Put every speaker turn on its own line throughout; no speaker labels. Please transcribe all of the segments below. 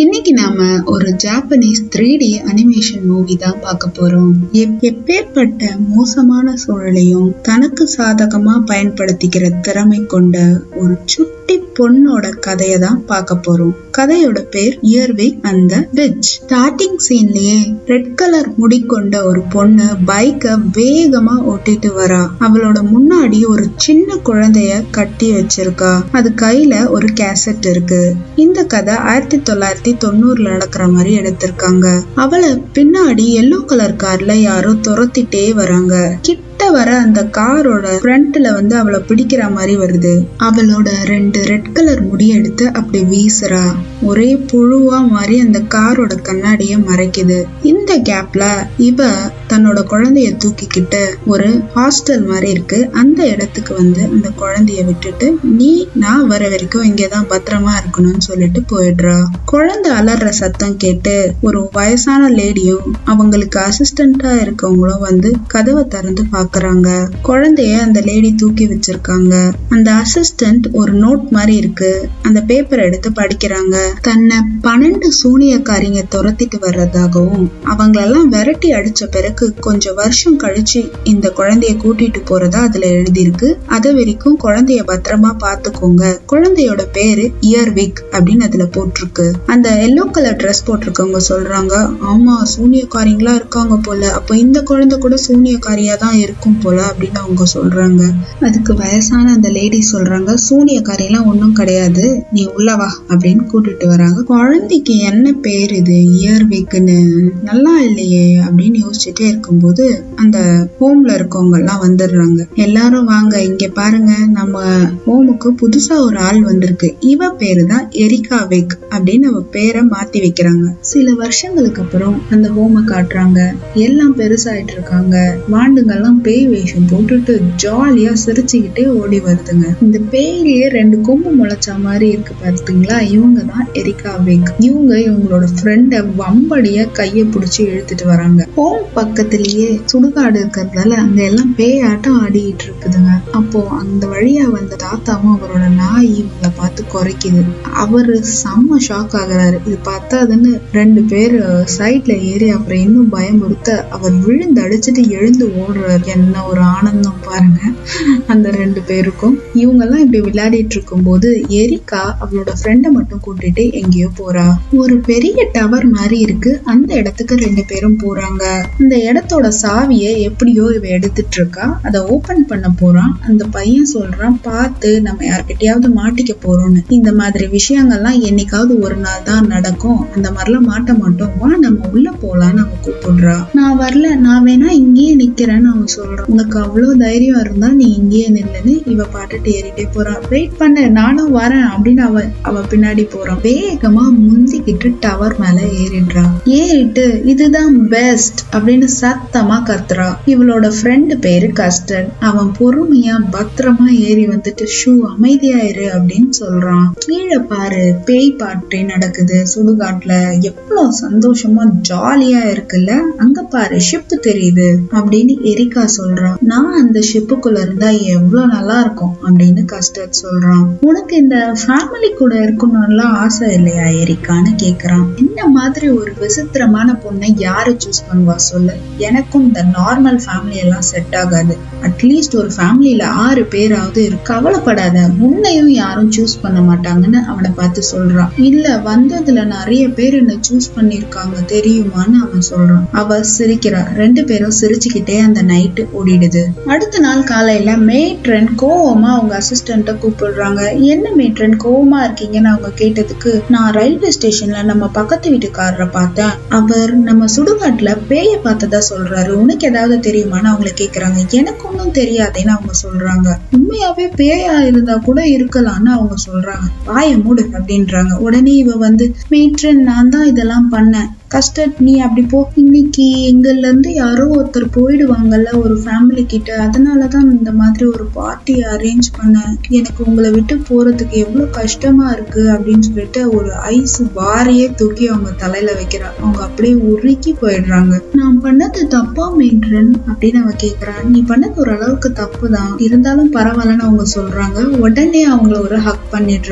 இன்னைக்கு நாம ஒரு Japanese three D animation movie தான் பார்க்க போறோம் எப்- எப்பேற்பட்ட மோசமான சூழலையும் தனக்கு சாதகமா பயன்படுத்திக்கிற திறமை கொண்ட ஒரு சுட்டி பொண்ணோட கதையை தான் பார்க்க போறோம் கதையோட பேர் இயர்விக் அந்த விச் ஸ்டார்டிங் சீன்லயே ரெட் கலர் முடி கொண்ட ஒரு பொண்ணு பைக்க வேகமா ஓட்டிட்டு வரா அவளோட முன்னாடி ஒரு சின்ன குழந்தைய கட்டி வச்சிருக்கா அது கையில ஒரு கேசட் இருக்கு இந்த கதை ஆயிரத்தி தொள்ளாயிரத்தி தொண்ணூறுல நடக்கிற மாதிரி எடுத்திருக்காங்க அவளை பின்னாடி எல்லோ கலர் கார்ல யாரோ துரத்திட்டே வராங்க கிட்ட வர அந்த காரோட ஃப்ரண்ட்ல வந்து அவளை பிடிக்கிற மாதிரி வருது அவளோட ரெண்டு ரெட் கலர் முடி எடுத்து அப்படி வீசுறா ஒரே புழுவா மாதிரி அந்த காரோட கண்ணாடிய மறைக்குது இந்த கேப்ல இவ தன்னோட குழந்தைய தூக்கிக்கிட்டு ஒரு ஹாஸ்டல் மாதிரி இருக்கு அந்த இடத்துக்கு வந்து அந்த குழந்தைய விட்டுட்டு நீ நான் வர வரைக்கும் இங்கதான் பத்திரமா இருக்கணும்னு சொல்லிட்டு போயிடுறா குழந்தை அலற சத்தம் கேட்டு ஒரு வயசான லேடியும் அவங்களுக்கு அசிஸ்டண்டா இருக்கவங்களும் வந்து கதவை திறந்து பாக்குறாங்க குழந்தைய அந்த லேடி தூக்கி வச்சிருக்காங்க அந்த அசிஸ்டன்ட் ஒரு நோட் மாதிரி இருக்கு அந்த பேப்பர் எடுத்து படிக்கிறாங்க தன்னை பன்னெண்டு சூனியக்காரிங்க துரத்திட்டு வர்றதாகவும் அவங்களெல்லாம் விரட்டி அடிச்ச பிறகு கொஞ்சம் வருஷம் கழிச்சு இந்த குழந்தைய கூட்டிட்டு போறதா அதுல எழுதியிருக்கு அது வரைக்கும் குழந்தைய பத்திரமா பாத்துக்கோங்க குழந்தையோட பேரு இயர்விக் அப்படின்னு அதுல போட்டிருக்கு அந்த எல்லோ கலர் ட்ரெஸ் போட்டிருக்கவங்க சொல்றாங்க ஆமா சூனியக்காரிங்களா இருக்காங்க போல அப்போ இந்த குழந்தை கூட சூனியக்காரியா தான் இருக்கும் போல அப்படின்னு அவங்க சொல்றாங்க அதுக்கு வயசான அந்த லேடி சொல்றாங்க சூனியக்காரி எல்லாம் ஒன்றும் கிடையாது நீ உள்ள வா அப்படின்னு கூட்டிட்டு வராங்க குழந்தைக்கு என்ன பேர் இது இயர்விக்னு நல்லா இல்லையே அப்படின்னு யோசிச்சுட்டே இருக்கும்போது அந்த ஹோம்ல இருக்கவங்க எல்லாம் வந்துடுறாங்க எல்லாரும் வாங்க இங்க பாருங்க நம்ம ஹோமுக்கு புதுசா ஒரு ஆள் வந்திருக்கு இவ பேரு தான் எரிகா விக் அப்படின்னு அவ பேரை மாத்தி வைக்கிறாங்க சில வருஷங்களுக்கு அப்புறம் அந்த ஹோம காட்டுறாங்க எல்லாம் பெருசாயிட்டு இருக்காங்க வாண்டுங்கெல்லாம் பேய் வேஷம் போட்டுட்டு ஜாலியா சிரிச்சுக்கிட்டே ஓடி வருதுங்க இந்த பேயிலேயே ரெண்டு கொம்பு முளைச்ச மாதிரி இருக்கு பார்த்தீங்களா இவங்க தான் எரிகா விக் இவங்க இவங்களோட ஃப்ரெண்ட வம்படியா கைய பிடிச்சி இழுத்துட்டு வராங்க ஹோம் பக்கத்திலேயே சுடுகாடு இருக்கிறதால அங்க எல்லாம் பேயாட்டம் ஆடிட்டு இருக்குதுங்க அப்போ அந்த வழியா வந்த தாத்தாவும் அவரோட நாய் இவங்களை பார்த்து குறைக்குது அவரு செம்ம ஷாக் ஆகுறாரு இது பார்த்தாதுன்னு ரெண்டு பேர் சைட்ல ஏறி அப்புறம் இன்னும் பயமுறுத்த அவர் விழுந்து அடிச்சுட்டு எழுந்து ஓடுறாரு என்ன ஒரு ஆனந்தம் பாருங்க அந்த ரெண்டு பேருக்கும் இவங்க எல்லாம் இப்படி விளையாடிட்டு இருக்கும்போது எரிக்கா அவளோட ஃப்ரெண்டை மட்டும் கூட்டிட்டு எங்கேயோ போறா ஒரு பெரிய டவர் மாதிரி இருக்கு அந்த இடத்துக்கு ரெண்டு பேரும் போறாங்க அந்த இடத்தோட சாவியை எப்படியோ இவ எடுத்துட்டு இருக்கா அதை ஓபன் பண்ண போறான் அந்த பையன் சொல்றான் பார்த்து நம்ம யார்கிட்டயாவது மாட்டிக்க போறோம்னு இந்த மாதிரி விஷயங்கள்லாம் என்னைக்காவது ஒரு நாள் தான் நடக்கும் அந்த மாதிரிலாம் மாட்ட மாட்டோம் வா நம்ம உள்ள போலான்னு அவன் கூப்பிடுறா நான் வரல நான் வேணா இங்கேயே நிக்கிறேன்னு அவன் சொல்றான் உனக்கு அவ்வளவு தைரியம் இருந்தா நீ இங்கேயே நில்லுன்னு இவ பாட்டுட்டு ஏறிட்டே போறான் வெயிட் பண்ணு நானும் வரேன் அப்படின்னு அவ அவ பின்னாடி போறான் வேகமா முந்திக்கிட்டு டவர் மேல ஏறிடுறா ஏறிட்டு இதுதான் பெஸ்ட் அப்படின்னு சத்தமா கத்துறா இவளோட ஃப்ரெண்டு பேரு கஸ்டர்ட் அவன் பொறுமையா பத்திரமா ஏறி வந்துட்டு ஷூ அமைதியாயிரு அப்படின்னு சொல்றான் கீழே பாரு பேய் பாட்டு நடக்குது சுடுகாட்டுல எவ்வளவு சந்தோஷமா ஜாலியா இருக்குல்ல அங்க பாரு ஷிப் தெரியுது அப்படின்னு எரிக்கா சொல்றான் நான் அந்த ஷிப்புக்குள்ள இருந்தா எவ்வளவு நல்லா இருக்கும் அப்படின்னு கஸ்டர்ட் சொல்றான் உனக்கு இந்த ஃபேமிலி கூட இருக்கணும்லாம் ஆசை இல்லையா எரிக்கான்னு கேக்குறான் இந்த மாதிரி ஒரு விசித்திரமான பொண்ணை யாரு சூஸ் பண்ணுவா சொல்லு எனக்கும் இந்த நார்மல் ஃபேமிலி எல்லாம் செட் ஆகாது அட்லீஸ்ட் ஒரு ஃபேமிலியில ஆறு பேராவது இருக்கு கவலைப்படாத உன்னையும் யாரும் சூஸ் பண்ண மாட்டாங்கன்னு அவனை பார்த்து சொல்றான் இல்ல வந்ததுல நிறைய பேர் என்ன சூஸ் பண்ணிருக்காங்க தெரியுமான்னு அவன் சொல்றான் அவ சிரிக்கிறா ரெண்டு பேரும் சிரிச்சுக்கிட்டே அந்த நைட்டு ஓடிடுது அடுத்த நாள் காலையில மேட்ரன் கோவமா அவங்க அசிஸ்டண்ட்ட கூப்பிடுறாங்க என்ன மேட்ரன் கோவமா இருக்கீங்கன்னு அவங்க கேட்டதுக்கு நான் ரயில்வே ஸ்டேஷன்ல நம்ம பக்கத்து வீட்டுக்காரரை பார்த்தேன் அவர் நம்ம சுடுகாட்டுல பேய பார்த்ததா சொல்றாரு உனக்கு ஏதாவது தெரியுமான்னு அவங்கள கேக்குறாங்க எனக்கு ஒன்றும் தெரியாதேன்னு அவங்க சொல்றாங்க உண்மையாவே பேயா இருந்தா கூட இருக்கலாம்னு அவங்க சொல்றாங்க வாய மூடு அப்படின்றாங்க உடனே இவ வந்து மேட்ரன் நான் தான் இதெல்லாம் பண்ணேன் கஸ்டர்ட் நீ அப்படி போ இன்னைக்கு எங்கள்ல இருந்து யாரோ ஒருத்தர் போயிடுவாங்கல்ல ஒரு ஃபேமிலி கிட்ட அதனாலதான் இந்த மாதிரி ஒரு பார்ட்டி அரேஞ்ச் பண்ணேன் எனக்கு உங்களை விட்டு போறதுக்கு எவ்வளவு கஷ்டமா இருக்கு அப்படின்னு சொல்லிட்டு ஒரு ஐஸ் வாரியே தூக்கி அவங்க தலையில வைக்கிறா அவங்க அப்படியே உருக்கி போயிடுறாங்க நான் பண்ணது தப்பா மெயின்ட்ரன் அப்படின்னு அவ கேக்குறா நீ பண்ணது ஒரு அளவுக்கு தப்பு தான் இருந்தாலும் பரவாயில்லன்னு அவங்க சொல்றாங்க உடனே அவங்கள ஒரு ஹக் பண்ணிடுறா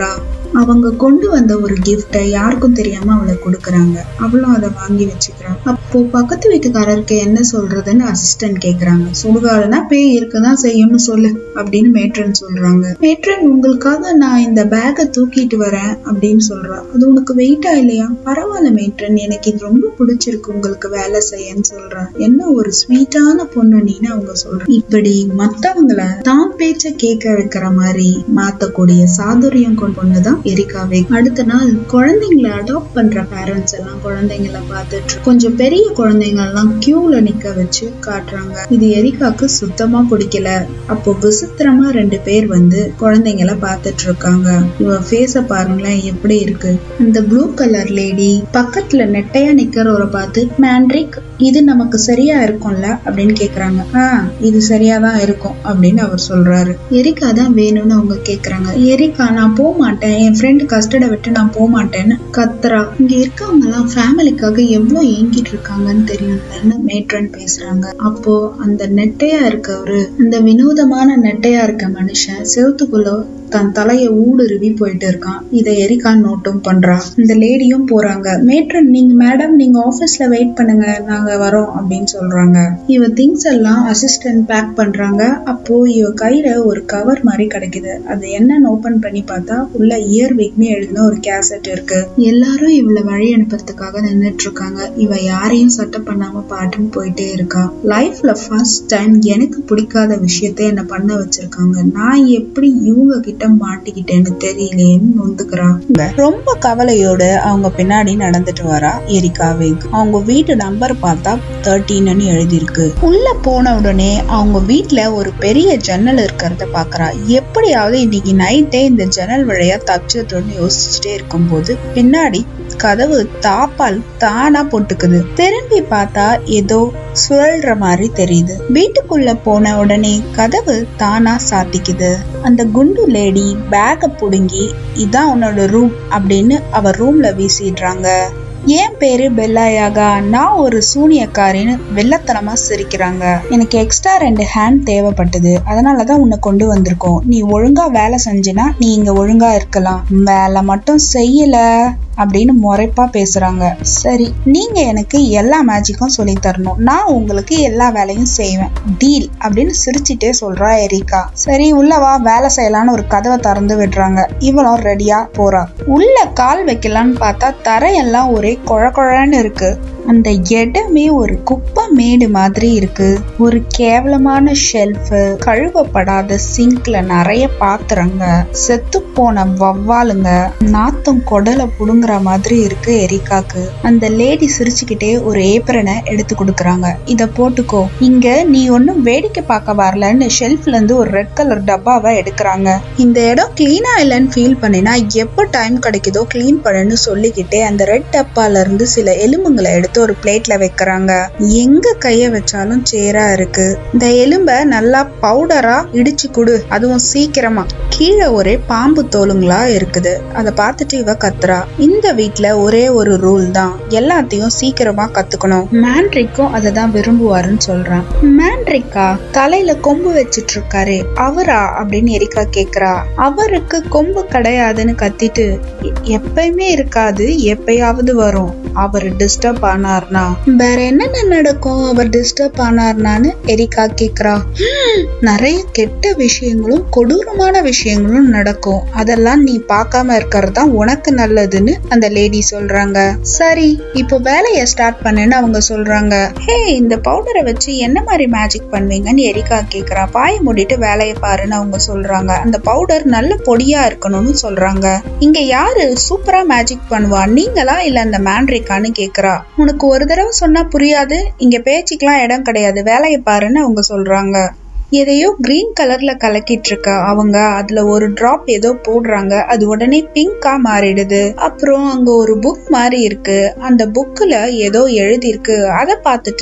அவங்க கொண்டு வந்த ஒரு கிஃப்டை யாருக்கும் தெரியாம அவளை கொடுக்கறாங்க அவளும் அதை வாங்கி வச்சுக்கிறான் அப்போ பக்கத்து வீட்டுக்காரருக்கு என்ன சொல்றதுன்னு அசிஸ்டன்ட் கேக்குறாங்க சுடுகாடுனா பேய் இருக்குதான் செய்யும்னு சொல்லு அப்படின்னு மேட்ரன் சொல்றாங்க மேட்ரன் உங்களுக்காக நான் இந்த பேக்கை தூக்கிட்டு வரேன் அப்படின்னு சொல்றா அது உனக்கு வெயிட்டா இல்லையா பரவாயில்ல மேட்ரன் எனக்கு இது ரொம்ப பிடிச்சிருக்கு உங்களுக்கு வேலை செய்யன்னு சொல்றா என்ன ஒரு ஸ்வீட்டான பொண்ணு நீன்னு அவங்க சொல்றாங்க இப்படி மத்தவங்கள தான் பேச்ச கேட்க வைக்கிற மாதிரி மாத்தக்கூடிய சாதுரியம் கொண்ட பொண்ணுதான் எரிகாவே அடுத்த நாள் குழந்தைங்களை அடாப்ட் பண்ற பேரண்ட்ஸ் எல்லாம் குழந்தைங்களை பார்த்துட்டு கொஞ்சம் பெரிய குழந்தைங்க எல்லாம் கியூல நிக்க வச்சு காட்டுறாங்க இது எரிகாக்கு சுத்தமா பிடிக்கல அப்போ விசித்திரமா ரெண்டு பேர் வந்து குழந்தைங்கள பார்த்துட்டு இருக்காங்க இவ ஃபேஸ பாருங்களேன் எப்படி இருக்கு இந்த ப்ளூ கலர் லேடி பக்கத்துல நெட்டையா நிக்கிறவரை பார்த்து மேண்ட்ரிக் இது நமக்கு சரியா இருக்கும்ல அப்படின்னு கேக்குறாங்க ஆஹ் இது சரியா தான் இருக்கும் அப்படின்னு அவர் சொல்றாரு எரிக்கா தான் வேணும்னு அவங்க கேக்குறாங்க எரிக்கா நான் போக மாட்டேன் என் ஃப்ரெண்ட் கஸ்டட விட்டு நான் போக மாட்டேன்னு கத்துறா இங்க இருக்கவங்க எல்லாம் ஃபேமிலிக்காக எவ்வளவு ஏங்கிட்டு இருக்காங்கன்னு தெரியும்லன்னு மேட்ரன் பேசுறாங்க அப்போ அந்த நெட்டையா இருக்கவரு அந்த வினோதமான நெட்டையா இருக்க மனுஷன் செவத்துக்குள்ள தன் தலைய ஊடுருவி போயிட்டு இருக்கான் இதை எரிக்கா நோட்டும் பண்றா இந்த லேடியும் போறாங்க மேட்ரன் நீங்க மேடம் நீங்க ஆபீஸ்ல வெயிட் பண்ணுங்க நாங்க வரோம் அப்படின்னு சொல்றாங்க இவ திங்ஸ் எல்லாம் அசிஸ்டன்ட் பேக் பண்றாங்க அப்போ இவ கையில ஒரு கவர் மாதிரி கிடைக்குது அது என்னன்னு ஓபன் பண்ணி பார்த்தா உள்ள இயர் வீக்னு எழுதின ஒரு கேசட் இருக்கு எல்லாரும் இவளை வழி அனுப்புறதுக்காக நின்னுட்டு இருக்காங்க இவ யாரையும் சட்டை பண்ணாம பாட்டுன்னு போயிட்டே இருக்கா லைஃப்ல ஃபர்ஸ்ட் டைம் எனக்கு பிடிக்காத விஷயத்த என்ன பண்ண வச்சிருக்காங்க நான் எப்படி இவங்க கிட்ட மாட்டிக்கிட்டேன்னு தெரியலேன்னு நொந்துக்கிறா
ரொம்ப கவலையோட அவங்க பின்னாடி நடந்துட்டு வரா எரிகாவே அவங்க வீட்டு நம்பர் பார்த்தா தேர்ட்டீன்னு எழுதியிருக்கு உள்ள போன உடனே அவங்க வீட்ல ஒரு பெரிய ஜன்னல் இருக்கிறத பாக்குறா எப்படியாவது இன்னைக்கு நைட்டே இந்த ஜன்னல் வழியா தப்பிச்சிடணும்னு யோசிச்சுட்டே இருக்கும்போது பின்னாடி கதவு தாப்பால் தானா போட்டுக்குது திரும்பி பார்த்தா ஏதோ சுழல்ற மாதிரி தெரியுது வீட்டுக்குள்ள போன உடனே கதவு தானா சாத்திக்குது அந்த குண்டு லேடி பேக புடுங்கி இதான் உன்னோட ரூம் அப்படின்னு அவ ரூம்ல வீசிடுறாங்க என் பேரு பெல்லாயாகா நான் ஒரு சூனியக்காரின்னு வெள்ளத்தனமா சிரிக்கிறாங்க எனக்கு எக்ஸ்ட்ரா ரெண்டு ஹேண்ட் தேவைப்பட்டது அதனாலதான் உன்னை கொண்டு வந்திருக்கோம் நீ ஒழுங்கா வேலை செஞ்சினா நீ இங்க ஒழுங்கா இருக்கலாம் வேலை மட்டும் செய்யல அப்படின்னு முறைப்பா பேசுறாங்க சரி நீங்க எனக்கு எல்லா மேஜிக்கும் சொல்லி தரணும் நான் உங்களுக்கு எல்லா வேலையும் செய்வேன் டீல் அப்படின்னு சிரிச்சிட்டே சொல்றா எரிக்கா சரி உள்ளவா வேலை செய்யலான்னு ஒரு கதவை திறந்து விடுறாங்க இவளும் ரெடியா போறா உள்ள கால் வைக்கலான்னு பார்த்தா தரையெல்லாம் ஒரே குழ குழன்னு இருக்கு அந்த இடமே ஒரு குப்பை மேடு மாதிரி இருக்கு ஒரு கேவலமான ஷெல்ஃப் கழுவப்படாத சிங்க்ல நிறைய பாத்திரங்க செத்து போன வவ்வாலுங்க நாத்தம் குடலை புடுங்குற மாதிரி இருக்கு எரிக்காக்கு அந்த லேடி சிரிச்சுக்கிட்டே ஒரு ஏப்ரனை எடுத்து கொடுக்குறாங்க இத போட்டுக்கோ இங்க நீ ஒன்னும் வேடிக்கை பார்க்க வரலன்னு ஷெல்ஃப்ல இருந்து ஒரு ரெட் கலர் டப்பாவை எடுக்கிறாங்க இந்த இடம் கிளீனா இல்லைன்னு ஃபீல் பண்ணினா எப்போ டைம் கிடைக்குதோ கிளீன் பண்ணுன்னு சொல்லிக்கிட்டே அந்த ரெட் டப்பால இருந்து சில எலும்புங்களை எடுத்து ஒரு பிளேட்ல வைக்கிறாங்க எங்க கைய வச்சாலும் சேரா இருக்கு இந்த எலும்ப நல்லா பவுடரா இடிச்சு குடு அதுவும் சீக்கிரமா கீழே ஒரே பாம்பு தோலுங்களா இருக்குது அதை பார்த்துட்டு இவ கத்துறா இந்த வீட்ல ஒரே ஒரு ரூல் தான் எல்லாத்தையும் சீக்கிரமா கத்துக்கணும் மேண்ட்ரிக்கும் அதை தான் விரும்புவாருன்னு சொல்றான் மேண்ட்ரிக்கா தலையில கொம்பு வச்சிட்டு இருக்காரு அவரா அப்படின்னு எரிக்கா கேக்குறா அவருக்கு கொம்பு கிடையாதுன்னு கத்திட்டு "எ- எப்பயுமே இருக்காது எப்பயாவது வரும் அவர் டிஸ்டர்ப் ஆனார்னா வேற என்னென்ன நடக்கும் அவர் டிஸ்டர்ப் ஆனார்னான்னு எரிக்கா கேக்குறா "ஹம், நிறைய கெட்ட விஷயங்களும் கொடூரமான விஷயங்களும் நடக்கும் அதெல்லாம் நீ பார்க்காம இருக்கிறது தான் உனக்கு நல்லதுன்னு அந்த லேடி சொல்றாங்க சரி இப்போ வேலையை ஸ்டார்ட் பண்ணுன்னு அவங்க சொல்றாங்க ஹே இந்த பவுடரை வச்சு என்ன மாதிரி மேஜிக் பண்ணுவீங்கன்னு எரிக்கா கேக்குறா பாய மூடிட்டு வேலையை பாருன்னு அவங்க சொல்றாங்க அந்த பவுடர் நல்ல பொடியா இருக்கணும்னு சொல்றாங்க இங்க யாரு சூப்பரா மேஜிக் பண்ணுவா நீங்களா இல்ல அந்த மேண்ட்ரிக்கான்னு கேக்குறா உனக்கு ஒரு தடவை சொன்னா புரியாது இங்க பேச்சுக்கெல்லாம் இடம் கிடையாது வேலையை பாருன்னு அவங்க சொல்றாங்க எதையோ கிரீன் கலர்ல கலக்கிட்டு இருக்க அவங்க அதுல ஒரு டிராப் ஏதோ போடுறாங்க அது உடனே பிங்கா மாறிடுது அப்புறம் அங்க ஒரு புக் மாதிரி இருக்கு அந்த புக்ல ஏதோ எழுதி இருக்கு அதை பார்த்துட்டு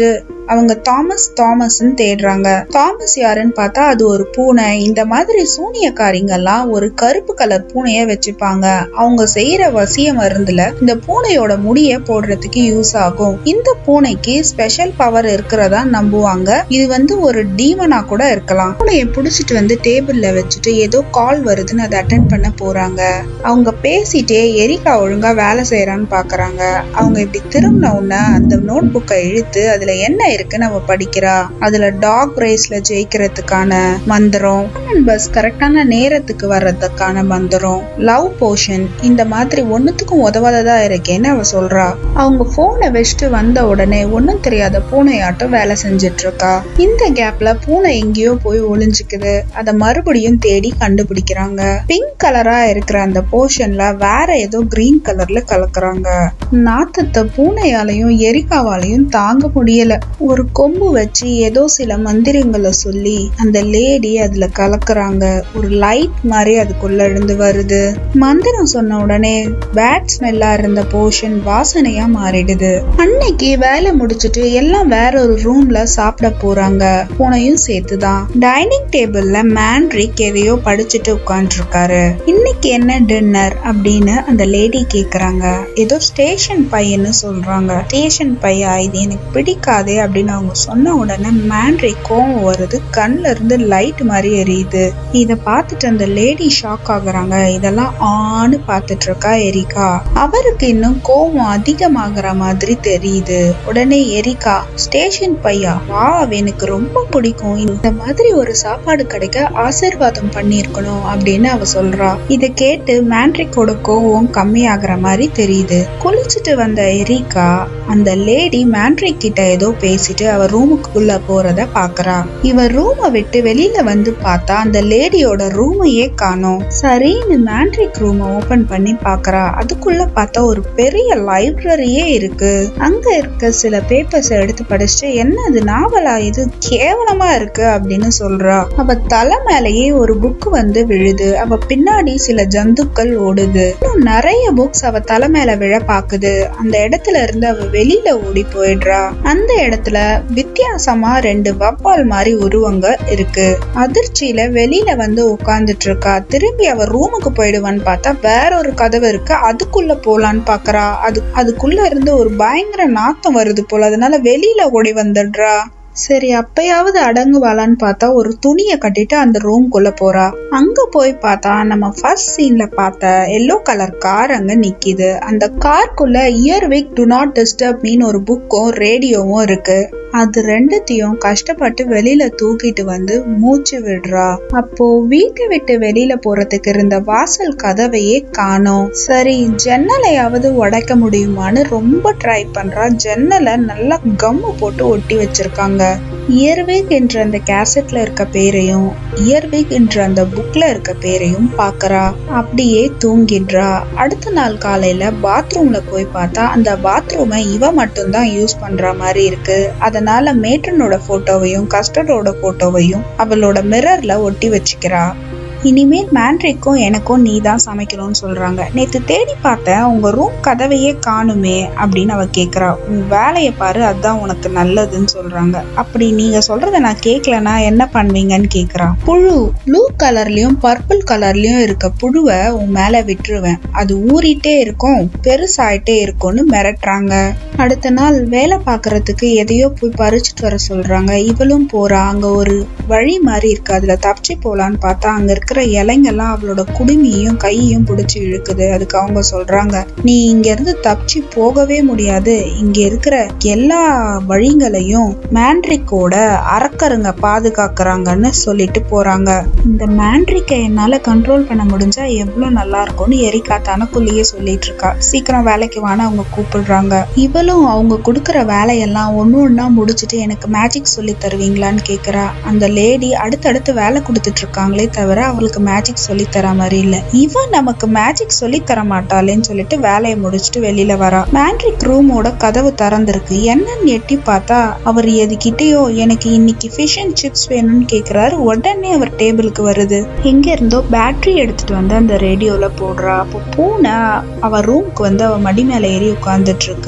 அவங்க தாமஸ் தாமஸ்ன்னு தேடுறாங்க தாமஸ் யாருன்னு பார்த்தா அது ஒரு பூனை இந்த மாதிரி சூனியக்காரிங்க எல்லாம் ஒரு கருப்பு கலர் பூனைய வச்சுப்பாங்க அவங்க செய்யற வசிய மருந்துல இந்த பூனையோட முடிய போடுறதுக்கு யூஸ் ஆகும் இந்த பூனைக்கு ஸ்பெஷல் பவர் இருக்கிறதா நம்புவாங்க இது வந்து ஒரு டீமனா கூட இருக்கலாம் பூனையை புடிச்சிட்டு வந்து டேபிள்ல வச்சுட்டு ஏதோ கால் வருதுன்னு அதை அட்டன் பண்ண போறாங்க அவங்க பேசிட்டே எரிகா ஒழுங்கா வேலை செய்யறான்னு பாக்குறாங்க அவங்க இப்படி திரும்பின உடனே அந்த நோட் புக்கை இழுத்து அதுல என்ன இருக்குன்னு அவ படிக்கிறா அதுல டாக் ரேஸ்ல ஜெயிக்கிறதுக்கான மந்திரம் பஸ் கரெக்டான நேரத்துக்கு வர்றதுக்கான மந்திரம் லவ் போஷன் இந்த மாதிரி ஒன்னுத்துக்கும் உதவாததா இருக்கேன்னு அவ சொல்றா அவங்க போனை வச்சுட்டு வந்த உடனே ஒன்னும் தெரியாத பூனையாட்டம் வேலை செஞ்சுட்டு இருக்கா இந்த கேப்ல பூனை எங்கேயோ போய் ஒளிஞ்சுக்குது அத மறுபடியும் தேடி கண்டுபிடிக்கிறாங்க பிங்க் கலரா இருக்கிற அந்த போர்ஷன்ல வேற ஏதோ கிரீன் கலர்ல கலக்குறாங்க நாத்தத்தை பூனையாலையும் எரிகாவாலையும் தாங்க முடியல ஒரு கொம்பு வச்சு ஏதோ சில மந்திரங்களை சொல்லி அந்த லேடி அதுல கலக்குறாங்க ஒரு லைட் மாதிரி அதுக்குள்ள இருந்து வருது மந்திரம் சொன்ன உடனே பேட் ஸ்மெல்லா இருந்த போர்ஷன் வாசனையா மாறிடுது அன்னைக்கு வேலை முடிச்சிட்டு எல்லாம் வேற ஒரு ரூம்ல சாப்பிட போறாங்க பூனையும் சேர்த்துதான் டைனிங் டேபிள்ல மேண்ட்ரிக் எதையோ படிச்சுட்டு உட்காந்துருக்காரு இன்னைக்கு என்ன டின்னர் அப்படின்னு அந்த லேடி கேக்குறாங்க ஏதோ ஸ்டேஷன் பையன்னு சொல்றாங்க ஸ்டேஷன் பையா இது எனக்கு பிடிக்காதே அப்படின்னு அவங்க சொன்ன உடனே மேண்ட்ரிக் கோவம் வருது கண்ணுல இருந்து லைட் மாதிரி எரியுது இத பார்த்துட்டு அந்த லேடி ஷாக் ஆகுறாங்க இதெல்லாம் ஆன்னு பார்த்துட்டு இருக்கா எரிகா அவருக்கு இன்னும் கோவம் அதிகமாகிற மாதிரி தெரியுது உடனே எரிகா ஸ்டேஷன் பையா வா எனக்கு ரொம்ப பிடிக்கும் இந்த மாதிரி ஒரு சாப்பாடு கிடைக்க ஆசீர்வாதம் பண்ணிருக்கணும் அப்படின்னு அவ சொல்றா இத கேட்டு மேண்ட்ரிக்கோட கோவம் கம்மியாகிற மாதிரி தெரியுது குளிச்சுட்டு வந்த எரிகா அந்த லேடி மேண்ட்ரிக் கிட்ட ஏதோ பேசிட்டு அவ ரூமுக்குள்ள போறத பாக்குறா இவ ரூமை விட்டு வெளியில வந்து பார்த்தா அந்த லேடியோட ரூமையே காணோம் சரின்னு மேண்ட்ரிக் ரூமை ஓபன் பண்ணி பாக்குறா அதுக்குள்ள பார்த்தா ஒரு பெரிய லைப்ரரியே இருக்கு அங்க இருக்க சில பேப்பர்ஸ் எடுத்து படிச்சுட்டு என்ன அது நாவலா இது கேவலமா இருக்கு அப்படின்னு சொல்றா அவ தலை மேலேயே ஒரு புக் வந்து விழுது அவ பின்னாடி சில ஜந்துக்கள் ஓடுது இன்னும் நிறைய புக்ஸ் அவ தலை மேல விழ பாக்குது அந்த இடத்துல இருந்து அவ வெளியில ஓடி போயிடுறா அந்த இடத்துல வித்தியாசமா ரெண்டு வவ்வால் மாதிரி உருவங்க இருக்கு அதிர்ச்சியில வெளியில வந்து உட்கார்ந்துட்டு இருக்கா திரும்பி அவ ரூமுக்கு போயிடுவான்னு பார்த்தா வேற ஒரு கதவு இருக்கு அதுக்குள்ள போலான்னு பாக்குறா அது அதுக்குள்ள இருந்து ஒரு பயங்கர நாத்தம் வருது போல அதனால வெளியில ஓடி வந்துடுறா சரி அப்பயாவது அடங்குவாளான்னு பார்த்தா ஒரு துணியை கட்டிட்டு அந்த ரூம்குள்ள போறா அங்க போய் பார்த்தா நம்ம ஃபர்ஸ்ட் சீன்ல பார்த்த எல்லோ கலர் கார் அங்க நிக்குது அந்த கார்க்குள்ள இயர்விக் டு நாட் டிஸ்டர்ப் மீன் ஒரு புக்கும் ரேடியோவும் இருக்கு அது ரெண்டுத்தையும் கஷ்டப்பட்டு வெளியில தூக்கிட்டு வந்து மூச்சு விடுறா அப்போ வீட்டை விட்டு வெளியில போறதுக்கு இருந்த வாசல் கதவையே காணோம் சரி ஜன்னலையாவது உடைக்க முடியுமான்னு ரொம்ப ட்ரை பண்றா ஜன்னலை நல்லா கம்மு போட்டு ஒட்டி வச்சிருக்காங்க இயர்வேக் என்ற அந்த கேசட்ல இருக்க பேரையும் இயர்வேக் என்ற அந்த புக்ல இருக்க பேரையும் பாக்குறா அப்படியே தூங்கிடுறா அடுத்த நாள் காலையில பாத்ரூம்ல போய் பார்த்தா அந்த பாத்ரூமை இவ மட்டும்தான் யூஸ் பண்ற மாதிரி இருக்கு அதனால மேட்ரனோட போட்டோவையும் கஸ்டர்டோட போட்டோவையும் அவளோட மிரர்ல ஒட்டி வச்சுக்கிறா இனிமேல் மேண்ட்ரிக்கும் எனக்கும் நீ தான் சமைக்கணும்னு சொல்றாங்க நேத்து தேடி பார்த்தேன் உங்க ரூம் கதவையே காணுமே அப்படின்னு அவ கேக்குறா உன் வேலையை பாரு அதான் உனக்கு நல்லதுன்னு சொல்றாங்க அப்படி நீங்க சொல்றத நான் கேட்கலனா என்ன பண்ணுவீங்கன்னு கேக்குறா புழு ப்ளூ கலர்லயும் பர்பிள் கலர்லயும் இருக்க புழுவை உன் மேல விட்டுருவேன் அது ஊறிட்டே இருக்கும் பெருசாயிட்டே இருக்கும்னு மிரட்டுறாங்க அடுத்த நாள் வேலை பார்க்கறதுக்கு எதையோ போய் பறிச்சுட்டு வர சொல்றாங்க இவளும் போறா அங்க ஒரு வழி மாதிரி இருக்கு அதுல தப்பிச்சு போலான்னு பார்த்தா அங்க இருக்கிற இலைங்கெல்லாம் அவளோட குடுமியையும் கையையும் பிடிச்சி இழுக்குது அதுக்கு அவங்க சொல்றாங்க நீ இங்க இருந்து தப்பிச்சு போகவே முடியாது இங்க இருக்கிற எல்லா வழிகளையும் மேண்ட்ரிக்கோட அரக்கருங்க பாதுகாக்கிறாங்கன்னு சொல்லிட்டு போறாங்க இந்த மேண்ட்ரிக்கை என்னால கண்ட்ரோல் பண்ண முடிஞ்சா எவ்வளவு நல்லா இருக்கும்னு எரிக்கா தனக்குள்ளேயே சொல்லிட்டு இருக்கா சீக்கிரம் வேலைக்கு வான்னு அவங்க கூப்பிடுறாங்க இவளும் அவங்க கொடுக்குற வேலையெல்லாம் ஒண்ணு ஒண்ணா முடிச்சுட்டு எனக்கு மேஜிக் சொல்லி தருவீங்களான்னு கேக்குறா அந்த லேடி அடுத்தடுத்து வேலை கொடுத்துட்டு இருக்காங்களே தவிர அவளுக்கு மேஜிக் சொல்லி தர மாதிரி இல்ல இவ நமக்கு மேஜிக் சொல்லி தர மாட்டாளேன்னு சொல்லிட்டு வேலையை முடிச்சுட்டு வெளியில வரா மேண்ட்ரிக் ரூமோட கதவு திறந்திருக்கு என்னன்னு எட்டி பார்த்தா அவர் எதுகிட்டயோ எனக்கு இன்னைக்கு ஃபிஷ் அண்ட் சிப்ஸ் வேணும்னு கேக்குறாரு உடனே அவர் டேபிளுக்கு வருது எங்க இருந்தோ பேட்டரி எடுத்துட்டு வந்து அந்த ரேடியோல போடுறா அப்போ பூனை அவ ரூமுக்கு வந்து அவ மடி மேல ஏறி உட்கார்ந்துட்டு இருக்கு அந்த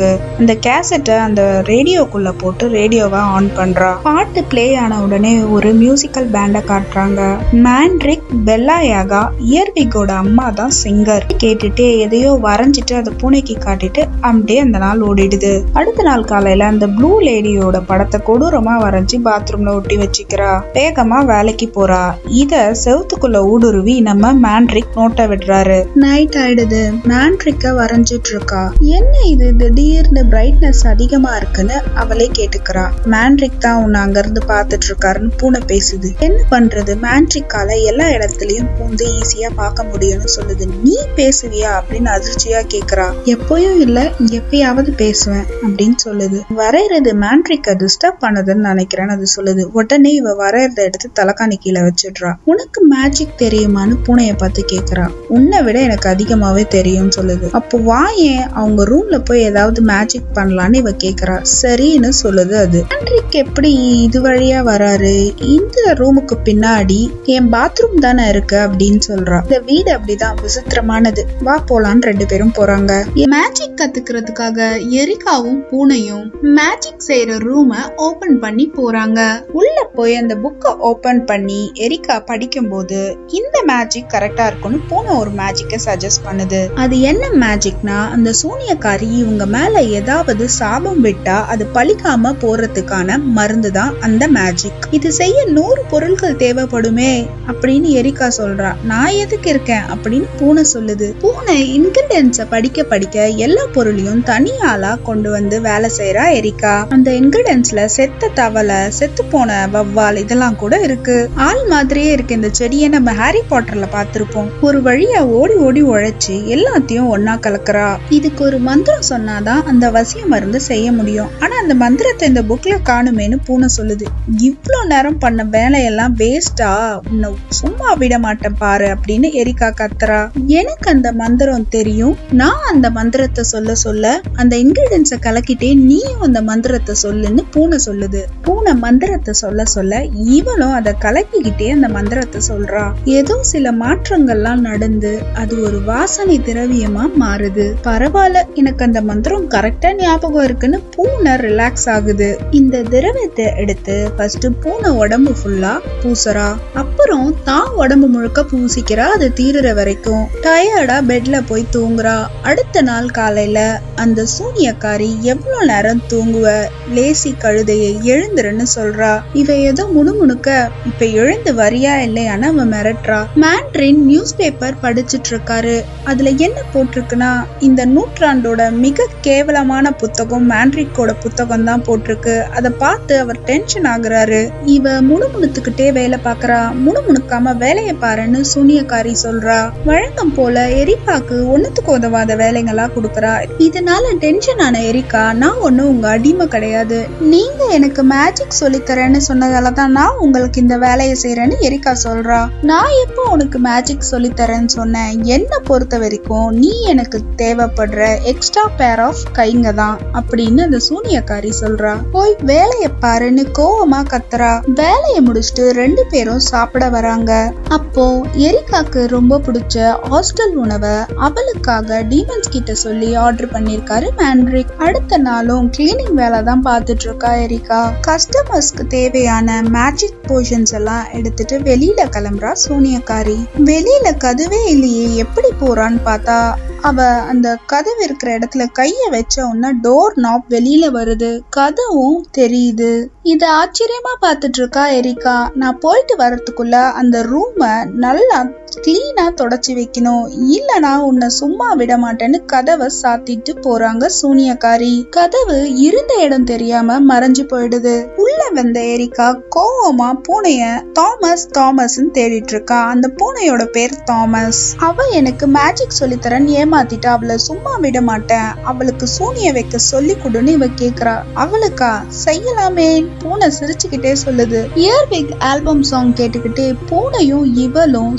அந்த கேசட்டை அந்த ரேடியோக்குள்ள போட்டு ரேடியோவை ஆன் பண்றா பாட்டு ப்ளே ஆன உடனே ஒரு மியூசிக்கல் பேண்டை காட்டுறாங்க மேண்ட்ரிக் பெல்லாயாகா இயர்விகோட அம்மா தான் சிங்கர் கேட்டுட்டு எதையோ வரைஞ்சிட்டு அதை பூனைக்கு காட்டிட்டு அப்படியே அந்த நாள் ஓடிடுது அடுத்த நாள் காலையில அந்த ப்ளூ லேடியோட படத்தை கொடூரமா வரைஞ்சி பாத்ரூம்ல ஒட்டி வச்சுக்கிறா வேகமா வேலைக்கு போறா இத செவுத்துக்குள்ள ஊடுருவி நம்ம மேண்ட்ரிக் நோட்டை விடுறாரு நைட் ஆயிடுது மேண்ட்ரிக்க வரைஞ்சிட்டு இருக்கா என்ன இது திடீர்னு பிரைட்னஸ் அதிகமா இருக்குன்னு அவளே கேட்டுக்கிறா மேண்ட்ரிக் தான் உன்னை அங்க இருந்து பாத்துட்டு இருக்காருன்னு பூனை பேசுது என்ன பண்றது மேண்ட்ரிக்கால எல்லா இடத்துலயும் பூந்து ஈஸியா பார்க்க முடியும்னு சொல்லுது நீ பேசுவியா அப்படின்னு அதிர்ச்சியா கேக்குறா எப்பயும் இல்ல எப்பயாவது பேசுவேன் அப்படின்னு சொல்லுது வரையறது மேண்ட்ரிக்க டிஸ்டர்ப் பண்ணதுன்னு நினைக்கிறேன்னு அது சொல்லுது உடனே இவ வரையறத எடுத்து தலைக்காணி கீழே வச்சிடுறா உனக்கு மேஜிக் தெரியுமான்னு பூனைய பார்த்து கேக்குறா உன்னை விட எனக்கு அதிகமாவே தெரியும்னு சொல்லுது அப்போ வா ஏன் அவங்க ரூம்ல போய் ஏதாவது மேஜிக் பண்ணலான்னு இவ கேக்குறா சரின்னு சொல்லுது அது மேண்ட்ரிக் எப்படி இது வழியா வராரு இந்த ரூமுக்கு பின்னாடி என் பாத்ரூம் தானே இருக்கு அப்படின்னு சொல்றா இந்த வீடு அப்படிதான் விசித்திரமானது வா போலான்னு ரெண்டு பேரும் போறாங்க
மேஜிக் கத்துக்கிறதுக்காக எரிகாவும் பூனையும் மேஜிக் செய்யற ரூம ஓபன் பண்ணி போறாங்க
உள்ள போய் அந்த புக்கை ஓபன் பண்ணி எரிக்கா படிக்கும்போது இந்த மேஜிக் கரெக்டா இருக்கும்னு பூனை ஒரு மேஜிக்கை சஜஸ்ட் பண்ணுது அது என்ன மேஜிக்னா அந்த சூனியக்காரி இவங்க மேல ஏதாவது சாபம் விட்டா அது பழிக்காம போறதுக்கான மருந்து தான் அந்த மேஜிக் இது செய்ய நூறு பொருட்கள் தேவைப்படுமே அப்படின்னு எரிக்கா சொல்றா நான் எதுக்கு இருக்கேன் அப்படின்னு பூனை சொல்லுது பூனை இன்கிரிடியன்ஸ படிக்க படிக்க எல்லா பொருளையும் தனியாளா கொண்டு வந்து வேலை செய்யறா எரிக்கா அந்த இன்கிரிடியன்ஸ்ல செத்த தவளை செத்து போன வவ்வால் இதெல்லாம் கூட இருக்கு ஆள் மாதிரியே இருக்கு இந்த செடியை நம்ம ஹாரி பாட்டர்ல பார்த்திருப்போம் ஒரு வழியா ஓடி ஓடி உழைச்சு எல்லாத்தையும் ஒன்னா கலக்குறா இதுக்கு ஒரு மந்திரம் சொன்னாதான் அந்த வசிய மருந்து செய்ய முடியும் ஆனா அந்த மந்திரத்தை இந்த புக்ல காணுமேனு பூனை சொல்லுது இவ்ளோ நேரம் பண்ண வேலையெல்லாம் வேஸ்டா உன்னை சும்மா விட மாட்டேன் பாரு அப்படின்னு எரிக்கா கத்துறா எனக்கு அந்த மந்திரம் தெரியும் நான் அந்த மந்திரத்தை சொல்ல சொல்ல அந்த இன்கிரீடியன்ஸ கலக்கிட்டே நீயும் அந்த மந்திரத்தை சொல்லுன்னு பூனை சொல்லுது பூனை மந்திரத்தை சொல்ல சொல்ல இவளும் அதை கலக்கிக்கிட்டே அந்த மந்திரத்தை சொல்றா ஏதோ சில மாற்றங்கள்லாம் நடந்து அது ஒரு வாசனை திரவியமா மாறுது பரவாயில்ல எனக்கு அந்த மந்திரம் கரெக்டா ஞாபகம் இருக்குன்னு பூனை ரிலாக்ஸ் ஆகுது இந்த திரவியத்தை எடுத்து ஃபர்ஸ்ட் பூனை உடம்பு ஃபுல்லா பூசுறா அப்புறம் தான் உடம்பு முழுக்க பூசிக்கிறா அது தீருற வரைக்கும் டயர்டா பெட்ல போய் தூங்குறா அடுத்த நாள் காலையில அந்த சூனியக்காரி எவ்வளவு நேரம் தூங்குவ லேசி கழுதையை எழுந்துருன்னு சொல்றா இவ ஏதோ முணுமுணுக்க இப்ப எழுந்து வரியா இல்லையான்னு அவன் மிரட்டுறா மேண்ட்ரின் நியூஸ் பேப்பர் படிச்சிட்டு இருக்காரு அதுல என்ன போட்டிருக்குன்னா இந்த நூற்றாண்டோட மிக கேவலமான புத்தகம் மேண்ட்ரிக்கோட புத்தகம் தான் போட்டிருக்கு அதை பார்த்து அவர் டென்ஷன் ஆகுறாரு இவ முணுமுணுத்துக்கிட்டே வேலை பார்க்கறா முணுமுணுக்காம வேலையை பாருன்னு சூனியக்காரி சொல்றா வழக்கம் போல எரிக்காக்கு ஒண்ணுத்துக்கு உதவாத வேலைங்களா கொடுக்கறா இதனால டென்ஷன் ஆன எரிக்கா நான் ஒண்ணும் உங்க அடிமை கிடையாது நீங்க எனக்கு மேஜிக் சொல்லித்தரேன்னு சொன்னதால தான் நான் உங்களுக்கு இந்த வேலையை செய்யறேன்னு எரிக்கா சொல்றா நான் எப்போ உனக்கு மேஜிக் சொல்லித்தரேன்னு சொன்னேன் என்ன பொறுத்த வரைக்கும் நீ எனக்கு தேவைப்படுற எக்ஸ்ட்ரா பேர் ஆஃப் கைங்க தான் அப்படின்னு அந்த சூனியக்காரி சொல்றா போய் வேலையை பாருன்னு கோவமா கத்துறா வேலையை முடிச்சுட்டு ரெண்டு பேரும் சாப்பிட வராங்க அப்போ எரிக்காக்கு ரொம்ப பிடிச்ச ஹாஸ்டல் உணவை அவளுக்காக டீமன்ஸ் கிட்ட சொல்லி ஆர்டர் பண்ணிருக்காரு மேண்ட்ரிக் அடுத்த நாளும் கிளீனிங் வேலை தான் பார்த்துட்டு இருக்கா எரிக்கா கஸ்டமர்ஸ்க்கு தேவையான மேஜிக் போர்ஷன்ஸ் எல்லாம் எடுத்துட்டு வெளியில கிளம்புறா சூனியக்காரி வெளியில கதவே இல்லையே எப்படி போறான்னு பார்த்தா அவ அந்த கதவு இருக்கிற இடத்துல கைய வச்ச உடனே டோர் நாப் வெளியில வருது கதவும் தெரியுது இத ஆச்சரியமா பார்த்துட்டு இருக்கா எரிக்கா நான் போயிட்டு வர்றதுக்குள்ள அந்த ரூம நல்லா கிளீனா தொடச்சி வைக்கணும் இல்லனா உன்னை சும்மா விட மாட்டேன்னு கதவை சாத்திட்டு போறாங்க சூனியக்காரி கதவு இருந்த இடம் தெரியாம மறைஞ்சு போயிடுது உள்ள வந்த எரிக்கா கோவமா பூனைய தாமஸ் தாமஸ்ன்னு தேடிட்டு இருக்கா அந்த பூனையோட பேர் தாமஸ் அவ எனக்கு மேஜிக் சொல்லித்தரேன்னு ஏமாத்திட்டு அவளை சும்மா விட மாட்டேன் அவளுக்கு சூனிய வைக்க சொல்லி கொடுன்னு இவ கேக்குறா அவளுக்கா செய்யலாமே பூனை சிரிச்சுக்கிட்டே சொல்லுது இயர்விக் ஆல்பம் சாங் கேட்டுக்கிட்டே பூனையும் இவளும் சூனிய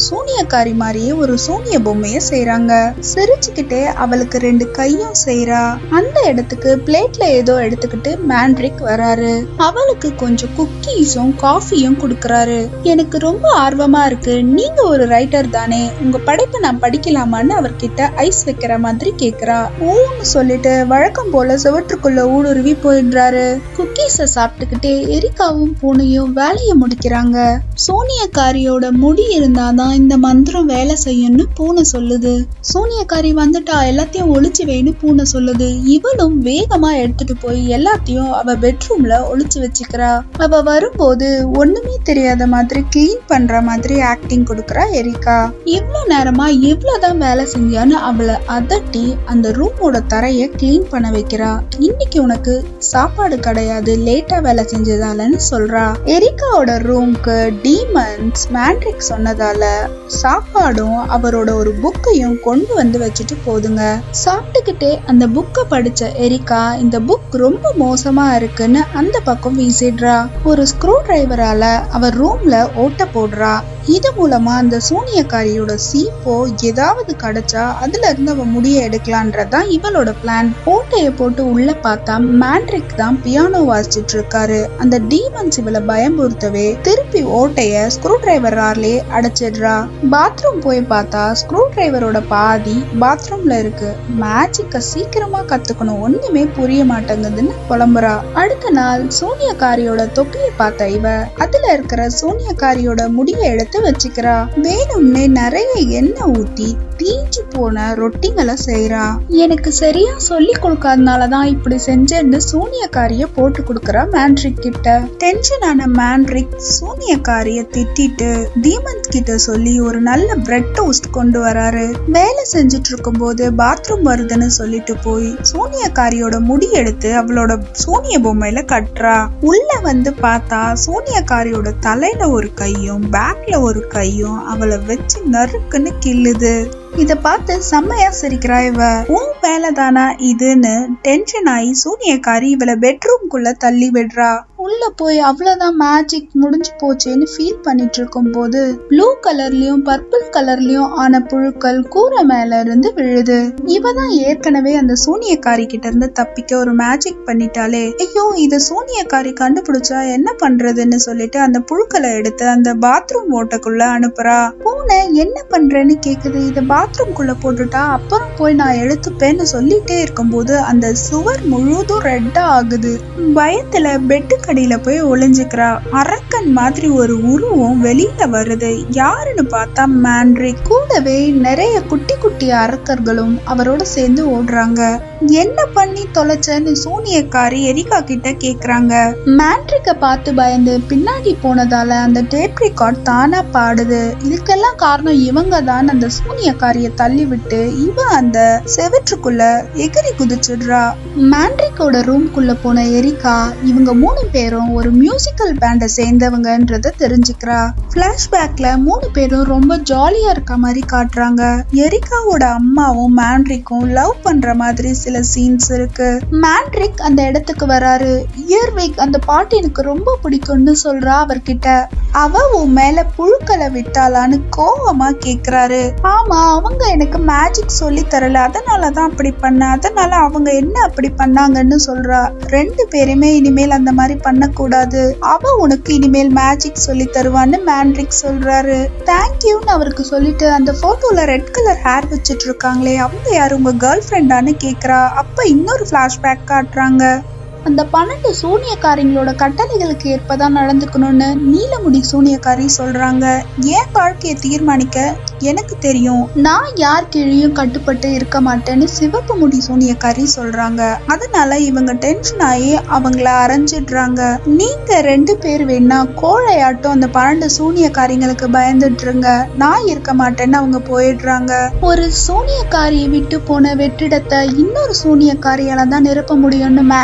சூனியக்காரி மாதிரியே ஒரு சூனிய பொம்மைய செய்றாங்க சிரிச்சுக்கிட்டே அவளுக்கு ரெண்டு கையும் செய்றா அந்த இடத்துக்கு பிளேட்ல ஏதோ எடுத்துக்கிட்டு மேண்ட்ரிக் வராரு அவளுக்கு கொஞ்சம் குக்கீஸும் காஃபியும் கொடுக்கறாரு எனக்கு ரொம்ப ஆர்வமா இருக்கு நீங்க ஒரு ரைட்டர் தானே உங்க படைப்பை நான் படிக்கலாமான்னு அவர்கிட்ட ஐஸ் வைக்கிற மாதிரி கேக்குறா ஊன்னு சொல்லிட்டு வழக்கம் போல சுவற்றுக்குள்ள ஊடுருவி போயிடுறாரு குக்கீஸ சாப்பிட்டுக்கிட்டே எரிக்காவும் பூனையும் வேலையை முடிக்கிறாங்க சோனியக்காரியோட முடி இருந்தாதான் இந்த மந்திரம் வேலை செய்யும்னு பூனை சொல்லுது சோனியக்காரி வந்துட்டா எல்லாத்தையும் ஒளிச்சு வைன்னு பூனை சொல்லுது இவளும் வேகமா எடுத்துட்டு போய் எல்லாத்தையும் அவ பெட்ரூம்ல ஒளிச்சு வச்சுக்கிறா அவ வரும்போது ஒண்ணுமே தெரியாத மாதிரி கிளீன் பண்ற மாதிரி ஆக்டிங் கொடுக்கறா எரிக்கா இவ்வளவு நேரமா இவ்வளவுதான் வேலை செஞ்சான்னு அவளை அதட்டி அந்த ரூமோட தரைய கிளீன் பண்ண வைக்கிறா இன்னைக்கு உனக்கு சாப்பாடு கிடையாது லேட்டா வேலை செஞ்சதாலன்னு சொல்றா எரிக்காவோட ரூம்க்கு டீமன்ஸ் மேண்ட்ரிக் சொன்னதால சாப்பாடும் அவரோட ஒரு புக்கையும் கொண்டு வந்து வச்சுட்டு போதுங்க சாப்பிட்டுக்கிட்டே அந்த புக்கை படிச்ச எரிக்கா இந்த புக் ரொம்ப மோசமா இருக்குன்னு அந்த பக்கம் வீசிடுறா ஒரு ஸ்க்ரூ டிரைவரால அவர் ரூம்ல ஓட்ட போடுறா இது மூலமா அந்த சூனியக்காரியோட சீப்போ ஏதாவது கிடைச்சா அதுல இருந்து அவ முடிய எடுக்கலான்றதுதான் இவளோட பிளான் ஓட்டைய போட்டு உள்ள பார்த்தா மேண்ட்ரிக் தான் பியானோ வாசிச்சிட்டு இருக்காரு அந்த டீமன்ஸ் இவளை பயமுறுத்தவே திருப்பி ஓட்டைய ஸ்க்ரூ டிரைவராலே அடைச்சிடுறா பாத்ரூம் போய் பார்த்தா ஸ்க்ரூ டிரைவரோட பாதி பாத்ரூம்ல இருக்கு மேஜிக்க சீக்கிரமா கத்துக்கணும் ஒண்ணுமே புரிய மாட்டேங்குதுன்னு புலம்புறா அடுத்த நாள் சூனியக்காரியோட தொப்பியை பார்த்த இவ அதுல இருக்கிற சூனியக்காரியோட முடியை எடுத்து வச்சுக்கிறா வேணும்னே நிறைய எண்ணெய் ஊத்தி தீஞ்சு போன ரொட்டிங்களை செய்றா எனக்கு சரியா சொல்லி கொடுக்காதனாலதான் இப்படி செஞ்சேன்னு சூனியக்காரிய போட்டு கொடுக்கறா மேண்ட்ரிக் கிட்ட டென்ஷனான மேண்ட்ரிக் சூனியக்காரிய திட்டிட்டு டீமன்ஸ் கிட்ட சொல்லி ஒரு நல்ல பிரெட் டோஸ்ட் கொண்டு வராரு வேலை செஞ்சுட்டு இருக்கும்போது பாத்ரூம் வருதுன்னு சொல்லிட்டு போய் சூனியக்காரியோட முடி எடுத்து அவளோட சூனிய பொம்மையில கட்டுறா உள்ள வந்து பார்த்தா சூனியக்காரியோட தலையில ஒரு கையும் பேக்ல ஒரு கையும் அவளை வச்சு நறுக்குன்னு கிள்ளுது இத பார்த்து செம்மையா சிரிக்கிறா இவ உன் வேலை தானா இதுன்னு டென்ஷன் ஆகி சூனியக்காரி இவளை பெட்ரூம்குள்ள தள்ளி விடுறா உள்ள போய் அவ்வளவுதான் மேஜிக் முடிஞ்சு போச்சேன்னு ஃபீல் பண்ணிட்டு இருக்கும் போது ப்ளூ கலர்லயும் பர்பிள் கலர்லயும் ஆன புழுக்கள் கூரை மேல இருந்து விழுது இவ தான் ஏற்கனவே அந்த சூனியக்காரி கிட்ட இருந்து தப்பிக்க ஒரு மேஜிக் பண்ணிட்டாலே ஐயோ இத சூனியக்காரி கண்டுபிடிச்சா என்ன பண்றதுன்னு சொல்லிட்டு அந்த புழுக்களை எடுத்து அந்த பாத்ரூம் ஓட்டக்குள்ள அனுப்புறா பூனை என்ன பண்றேன்னு கேக்குது இத பாத்ரூம்குள்ள போட்டுட்டா அப்புறம் போய் நான் எடுத்துப்பேன்னு சொல்லிட்டே இருக்கும்போது அந்த சுவர் முழுதும் ரெட்டா ஆகுது பயத்துல பெட்டு கடியில போய் ஒளிஞ்சுக்கிறா அரக்கன் மாதிரி ஒரு உருவம் வெளியில வருது யாருன்னு பார்த்தா மேண்ட்ரி கூடவே நிறைய குட்டி குட்டி அரக்கர்களும் அவரோட சேர்ந்து ஓடுறாங்க என்ன பண்ணி தொலைச்சன்னு சூனியக்காரி எரிகா கிட்ட கேக்குறாங்க மேண்ட்ரிக்க பார்த்து பயந்து பின்னாடி போனதால அந்த டேப் ரெக்கார்ட் தானா பாடுது இதுக்கெல்லாம் காரணம் இவங்க தான் அந்த சூனியக்காரிய தள்ளி விட்டு இவ அந்த செவற்றுக்குள்ள எகிரி குதிச்சிடுறா மேண்ட்ரிக்கோட ரூம்குள்ள போன எரிகா இவங்க மூணு பேரும் ஒரு மியூசிக்கல் பேண்டை சேர்ந்தவங்கன்றத தெரிஞ்சுக்கிறா பிளாஷ்பேக்ல மூணு பேரும் ரொம்ப ஜாலியா இருக்க மாதிரி காட்டுறாங்க எரிகாவோட அம்மாவும் மேண்ட்ரிக்கும் லவ் பண்ற மாதிரி சில சீன்ஸ் இருக்கு மேண்ட்ரிக் அந்த இடத்துக்கு வராரு இயர்விக் அந்த பாட்டு எனக்கு ரொம்ப பிடிக்கும்னு சொல்றா அவர்கிட்ட அவ உன் மேல புழுக்களை விட்டாளான்னு கோவமா கேக்குறாரு ஆமா அவங்க எனக்கு மேஜிக் சொல்லி தரல அதனாலதான் அப்படி பண்ண அதனால அவங்க என்ன அப்படி பண்ணாங்கன்னு சொல்றா ரெண்டு பேருமே இனிமேல் அந்த மாதிரி பண்ணக்கூடாது அவ உனக்கு இனிமேல் மேஜிக் சொல்லி தருவான்னு மேண்ட்ரிக் சொல்றாரு தேங்க்யூன்னு அவருக்கு சொல்லிட்டு அந்த போட்டோல ரெட் கலர் ஹேர் வச்சிட்டு இருக்காங்களே அவங்க யாரு உங்க கேர்ள் ஃப்ரெண்டான்னு கேக்குறா அப்ப இன்னொரு பிளாஷ்பேக் காட்டுறாங்க அந்த பன்னெண்டு சூனியக்காரிங்களோட கட்டளைகளுக்கு ஏற்பதான் நடந்துக்கணும்னு நீலமுடி சூனியக்காரி சொல்றாங்க என் வாழ்க்கையை தீர்மானிக்க எனக்கு தெரியும் நான் யார் கீழேயும் கட்டுப்பட்டு இருக்க மாட்டேன்னு சிவப்பு முடி சூனியக்காரி சொல்றாங்க அதனால இவங்க டென்ஷன் ஆகி அவங்கள அரைஞ்சிடுறாங்க நீங்க ரெண்டு பேர் வேணா கோழையாட்டம் அந்த பன்னெண்டு சூனியக்காரிங்களுக்கு பயந்துட்டுருங்க நான் இருக்க மாட்டேன்னு அவங்க போயிடுறாங்க ஒரு சூனியக்காரியை விட்டு போன வெற்றிடத்தை இன்னொரு சூனியக்காரியால தான் நிரப்ப முடியும்னு மேண்ட்ரிக்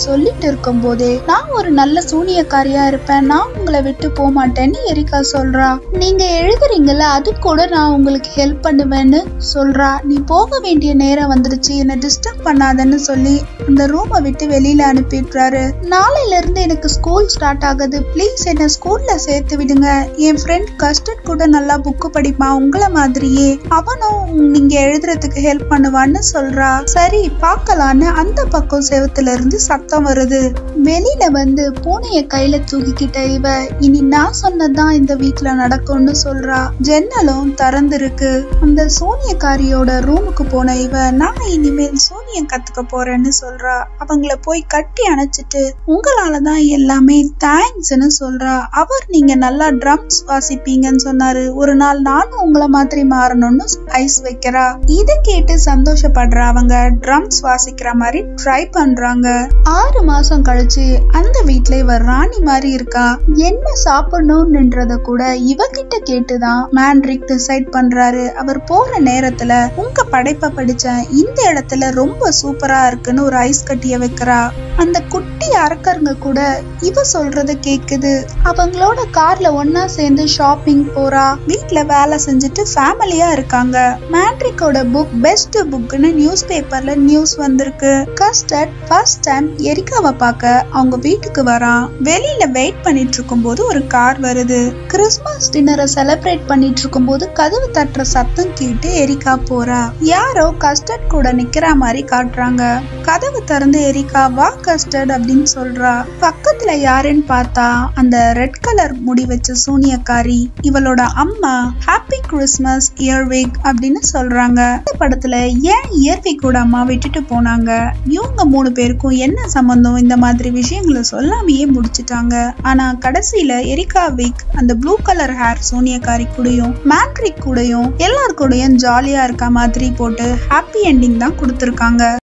சொல்லிட்டு இருக்கும் போதே நான் ஒரு நல்ல சூனியக்காரியா இருப்பேன் நான் உங்களை விட்டு போக மாட்டேன்னு எரிகா சொல்றா நீங்க எழுதுறீங்கல்ல அது கூட நான் உங்களுக்கு ஹெல்ப் பண்ணுவேன்னு சொல்றா நீ போக வேண்டிய நேரம் வந்துருச்சு என்னை டிஸ்டர்ப் பண்ணாதன்னு சொல்லி அந்த ரூமை விட்டு வெளியில அனுப்பிடுறாரு நாளையில இருந்து எனக்கு ஸ்கூல் ஸ்டார்ட் ஆகுது ப்ளீஸ் என்ன ஸ்கூல்ல சேர்த்து விடுங்க என் ஃப்ரெண்ட் கஸ்டர்ட் கூட நல்லா புக்கு படிப்பான் உங்களை மாதிரியே அவனும் நீங்க எழுதுறதுக்கு ஹெல்ப் பண்ணுவான்னு சொல்றா சரி பார்க்கலான்னு அந்த பக்கம் செவத்துல இருந்து சத்தம் வருது வெளியில வந்து பூனைய கையில தூக்கிக்கிட்ட இவ இனி நான் சொன்னதுதான் இந்த வீட்ல நடக்கும்னு சொல்றா ஜன்னலும் திறந்திருக்கு அந்த சூனியக்காரியோட ரூமுக்கு போன இவ நான் இனிமேல் சூனியம் கத்துக்க போறேன்னு சொல்றா அவங்கள போய் கட்டி அணைச்சிட்டு உங்களாலதான் எல்லாமே தேங்க்ஸ்னு சொல்றா அவர் நீங்க நல்லா ட்ரம்ஸ் வாசிப்பீங்கன்னு சொன்னாரு ஒரு நாள் நானும் உங்களை மாதிரி மாறணும்னு ஐஸ் வைக்கிறா இத கேட்டு சந்தோஷப்படுற அவங்க ட்ரம்ஸ் வாசிக்கிற மாதிரி ட்ரை பண்றாங்க ஆறு மாசம் கழிச்சு அந்த வீட்ல இவ ராணி மாதிரி இருக்கா என்ன சாப்பிடணும்ன்றத கூட இவகிட்ட கேட்டுதான் மேண்ட்ரிக் டிசைட் பண்றாரு அவர் போற நேரத்துல உங்க படைப்பை படிச்சேன் இந்த இடத்துல ரொம்ப சூப்பரா இருக்குன்னு ஒரு ஐஸ் கட்டிய வைக்கிறா அந்த குட்டி அரக்கருங்க கூட இவ சொல்றத கேக்குது அவங்களோட கார்ல ஒன்னா சேர்ந்து ஷாப்பிங் போறா வீட்ல வேலை செஞ்சுட்டு ஃபேமிலியா இருக்காங்க மேட்ரிக்கோட புக் பெஸ்ட் புக்னு நியூஸ் பேப்பர்ல நியூஸ் வந்திருக்கு கஸ்டர்ட் ஃபர்ஸ்ட் டைம் எரிக்காவை பார்க்க அவங்க வீட்டுக்கு வரான் வெளியில வெயிட் பண்ணிட்டு இருக்கும்போது ஒரு கார் வருது கிறிஸ்மஸ் டின்னரை செலிப்ரேட் பண்ணிட்டு இருக்கும்போது கதவு தட்டுற சத்தம் கேட்டு எரிக்கா போறா யாரோ கஸ்டர்ட் கூட நிக்கிற மாதிரி காட்டுறாங்க கதவு திறந்து எரிக்கா வா கஸ்டர்ட் அப்படின்னு சொல்றா பக்கத்துல யாருன்னு பார்த்தா அந்த ரெட் கலர் முடி வச்ச சூனியக்காரி இவளோட அம்மா ஹாப்பி கிறிஸ்மஸ் இயர்விக் அப்படின்னு சொல்றாங்க இந்த படத்துல ஏன் இயர்விக் கூட அம்மா விட்டுட்டு போனாங்க இவங்க மூணு பேருக்கும் என்ன சம்பந்தம் இந்த மாதிரி விஷயங்களை சொல்லாமையே முடிச்சிட்டாங்க ஆனா கடைசியில எரிகா விக் அந்த ப்ளூ கலர் ஹேர் சோனியக்காரி கூடயும் மேட்ரிக் கூடயும் எல்லார் கூடயும் ஜாலியா இருக்க மாதிரி போட்டு ஹாப்பி எண்டிங் தான் கொடுத்துருக்காங்க